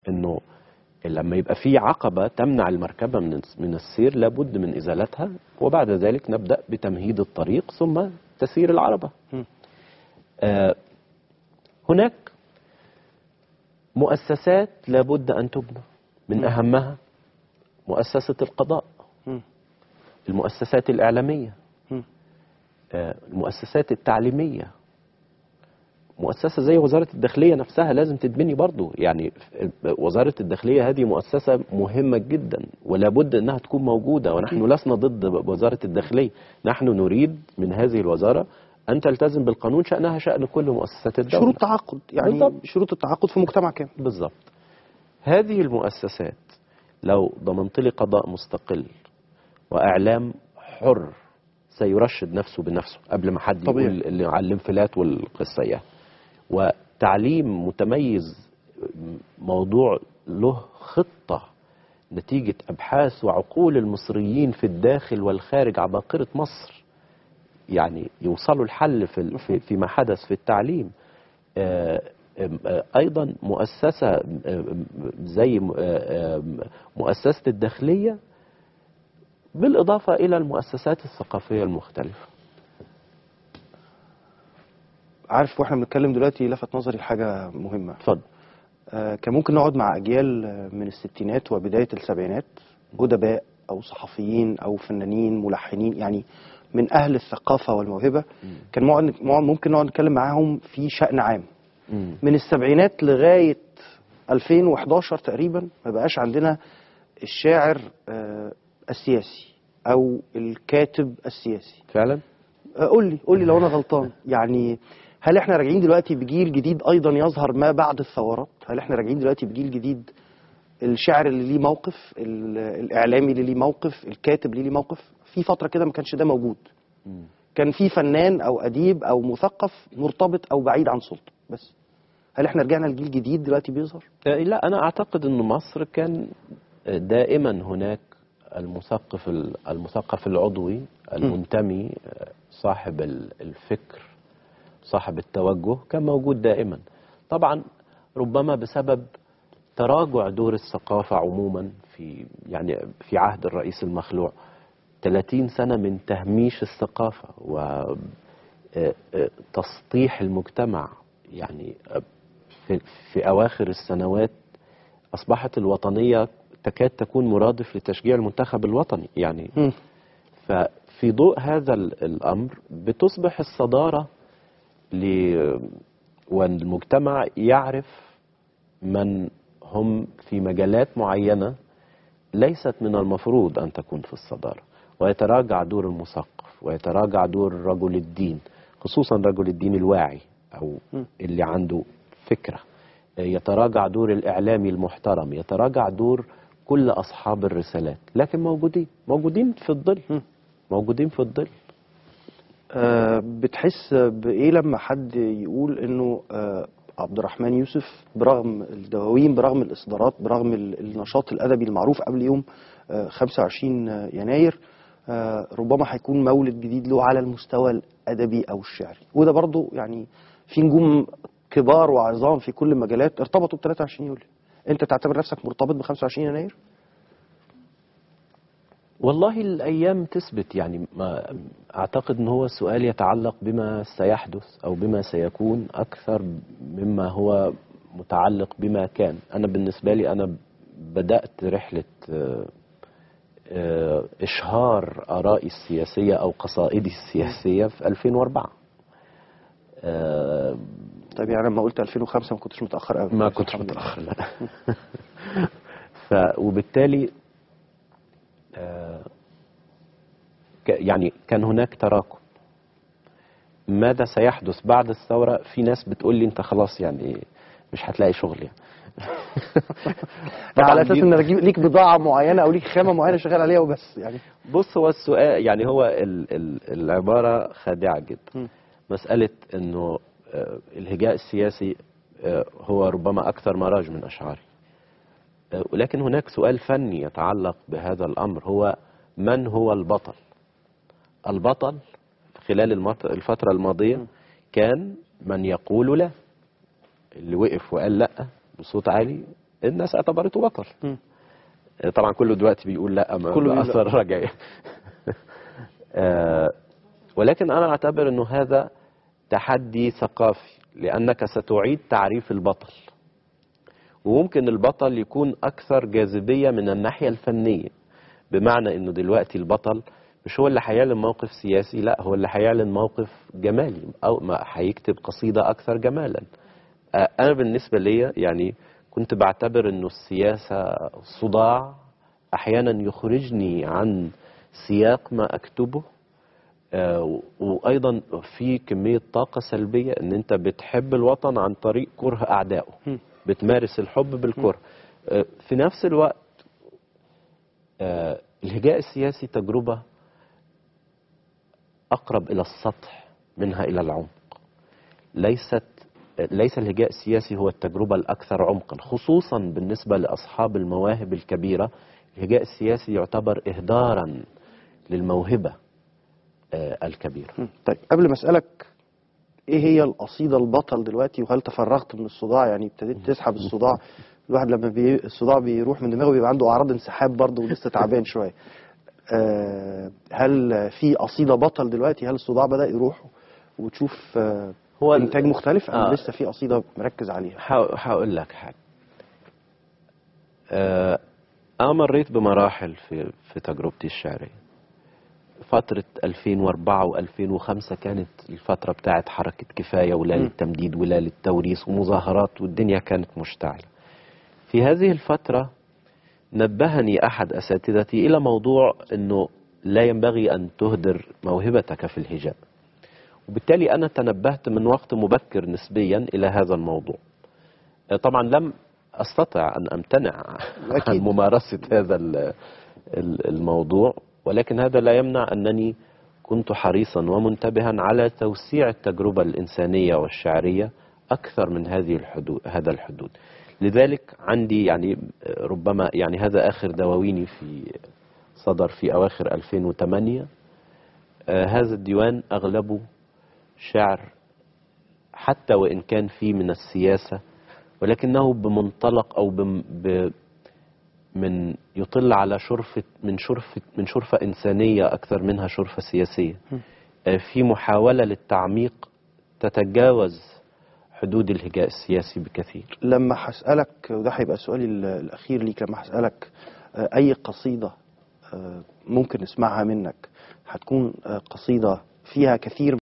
انه لما يبقى في عقبه تمنع المركبه من من السير لابد من ازالتها وبعد ذلك نبدا بتمهيد الطريق ثم تسير العربه. م. آه هناك مؤسسات لابد ان تبنى من م. اهمها مؤسسه القضاء م. المؤسسات الاعلاميه م. آه، المؤسسات التعليميه مؤسسه زي وزاره الداخليه نفسها لازم تتبني برضو يعني وزاره الداخليه هذه مؤسسه مهمه جدا ولا بد انها تكون موجوده ونحن لسنا ضد وزاره الداخليه نحن نريد من هذه الوزاره ان تلتزم بالقانون شانها شان كل مؤسسات الدوله شروط تعاقد يعني بالضبط. شروط التعاقد في مجتمع كامل بالضبط هذه المؤسسات لو ضمنت لي قضاء مستقل واعلام حر سيرشد نفسه بنفسه قبل ما حد طبيعي. يقول اللي على الانفلات والقصه اياها وتعليم متميز موضوع له خطه نتيجه ابحاث وعقول المصريين في الداخل والخارج عباقره مصر يعني يوصلوا الحل في ال- في فيما حدث في التعليم آه، آم، آه، ايضا مؤسسه آم، زي م- آه، آم، مؤسسه الداخليه بالاضافه الى المؤسسات الثقافيه المختلفه عارف واحنا بنتكلم دلوقتي لفت نظري حاجه مهمه اتفضل آه، كان ممكن نقعد مع اجيال آه، من الستينات وبدايه السبعينات ادباء او صحفيين او فنانين ملحنين يعني من اهل الثقافه والموهبه كان مقعد- مقعد- ممكن نقعد نتكلم معاهم في شان عام مم. من السبعينات لغايه 2011 تقريبا ما بقاش عندنا الشاعر آه، السياسي او الكاتب السياسي فعلا آه، قول لي قول لي لو انا غلطان يعني هل احنا راجعين دلوقتي بجيل جديد ايضا يظهر ما بعد الثورات هل احنا راجعين دلوقتي بجيل جديد الشاعر اللي ليه موقف ال- الاعلامي اللي ليه موقف الكاتب اللي ليه موقف في فتره كده ما كانش ده موجود مم. كان في فنان او اديب او مثقف مرتبط او بعيد عن سلطه بس هل احنا رجعنا لجيل جديد دلوقتي بيظهر آه، لا انا اعتقد ان مصر كان دائما هناك المثقف ال- المثقف العضوي المنتمي آه، صاحب ال- الفكر صاحب التوجه كان موجود دائما طبعا ربما بسبب تراجع دور الثقافة عموما في يعني في عهد الرئيس المخلوع 30 سنة من تهميش الثقافة وتسطيح المجتمع يعني آه، في, في أواخر السنوات أصبحت الوطنية تكاد تكون مرادف لتشجيع المنتخب الوطني يعني مم. ففي ضوء هذا ال- الأمر بتصبح الصدارة ل والمجتمع يعرف من هم في مجالات معينة ليست من المفروض أن تكون في الصدارة ويتراجع دور المثقف ويتراجع دور رجل الدين خصوصا رجل الدين الواعي أو م. اللي عنده فكرة يتراجع دور الإعلامي المحترم يتراجع دور كل أصحاب الرسالات لكن موجودين موجودين في الظل م. موجودين في الظل آه، بتحس بايه لما حد يقول انه آه، عبد الرحمن يوسف برغم الدواوين برغم الاصدارات برغم ال- النشاط الادبي المعروف قبل يوم آه، 25 يناير آه، ربما هيكون مولد جديد له على المستوى الادبي او الشعري وده برضو يعني في نجوم كبار وعظام في كل المجالات ارتبطوا ب 23 يوليو انت تعتبر نفسك مرتبط ب 25 يناير والله الأيام تثبت يعني ما أعتقد أن هو السؤال يتعلق بما سيحدث أو بما سيكون أكثر مما هو متعلق بما كان أنا بالنسبة لي أنا بدأت رحلة آه، آه، إشهار آرائي السياسية أو قصائدي السياسية في 2004 آه، طيب يعني لما قلت 2005 ما كنتش متاخر قوي ما كنتش متأخر لا ف وبالتالي آه، ك- يعني كان هناك تراكم ماذا سيحدث بعد الثورة في ناس بتقول لي انت خلاص يعني مش هتلاقي شغل يعني على اساس دي- ان أجيب- ليك بضاعه معينه او ليك خامه معينه شغال عليها وبس يعني بص هو السؤال يعني هو ال ال العبارة خادعة جدا م. مسألة انه آه، الهجاء السياسي آه، هو ربما أكثر ما راج من أشعاري آه، ولكن هناك سؤال فني يتعلق بهذا الأمر هو من هو البطل البطل خلال المط- الفترة الماضية كان من يقول لا اللي وقف وقال لا بصوت عالي الناس اعتبرته بطل مم. طبعا كله دلوقتي بيقول لا ما كله بيقول لا. اثر رجعي آه، ولكن انا اعتبر انه هذا تحدي ثقافي لانك ستعيد تعريف البطل وممكن البطل يكون اكثر جاذبيه من الناحيه الفنيه بمعنى انه دلوقتي البطل مش هو اللي هيعلن موقف سياسي لا هو اللي هيعلن موقف جمالي او ما هيكتب قصيده اكثر جمالا آه، انا بالنسبه لي يعني كنت بعتبر انه السياسه صداع احيانا يخرجني عن سياق ما اكتبه آه، وايضا في كميه طاقه سلبيه ان انت بتحب الوطن عن طريق كره اعدائه مم. بتمارس الحب بالكره آه، في نفس الوقت آه، الهجاء السياسي تجربه اقرب الى السطح منها الى العمق ليست ليس الهجاء السياسي هو التجربة الأكثر عمقا خصوصا بالنسبة لأصحاب المواهب الكبيرة الهجاء السياسي يعتبر إهدارا للموهبة آه، الكبيرة مم. طيب قبل ما اسالك ايه هي القصيده البطل دلوقتي وهل تفرغت من الصداع يعني ابتديت تسحب الصداع الواحد لما بي... الصداع بيروح من دماغه بيبقى عنده اعراض انسحاب برضه ولسه تعبان شويه آه هل في قصيده بطل دلوقتي هل الصداع بدا يروح وتشوف آه هو ال- انتاج مختلف ام آه. لسه في قصيده مركز عليها ح- هقول لك حاجة آه، أنا مريت بمراحل في في تجربتي الشعرية فترة 2004 و2005 كانت الفترة بتاعت حركة كفاية ولا م. للتمديد ولا للتوريث ومظاهرات والدنيا كانت مشتعلة في هذه الفترة نبهني أحد أساتذتي إلى موضوع أنه لا ينبغي أن تهدر موهبتك في الهجاء وبالتالي أنا تنبهت من وقت مبكر نسبيا إلى هذا الموضوع طبعا لم أستطع أن أمتنع عن أكيد. ممارسة هذا ال- ال- الموضوع ولكن هذا لا يمنع أنني كنت حريصا ومنتبها على توسيع التجربة الإنسانية والشعرية أكثر من هذه الحدود هذا الحدود لذلك عندي يعني ربما يعني هذا آخر دواويني في صدر في أواخر 2008 آه، هذا الديوان أغلبه شعر حتى وإن كان فيه من السياسة ولكنه بمنطلق أو بم ب من يطل على شرفة من شرفة من شرفة إنسانية أكثر منها شرفة سياسية آه، في محاولة للتعميق تتجاوز حدود الهجاء السياسي بكثير لما هسألك وده هيبقى سؤالي ال- الأخير ليك لما هسألك آه، أي قصيدة آه، ممكن نسمعها منك هتكون آه، قصيدة فيها كثير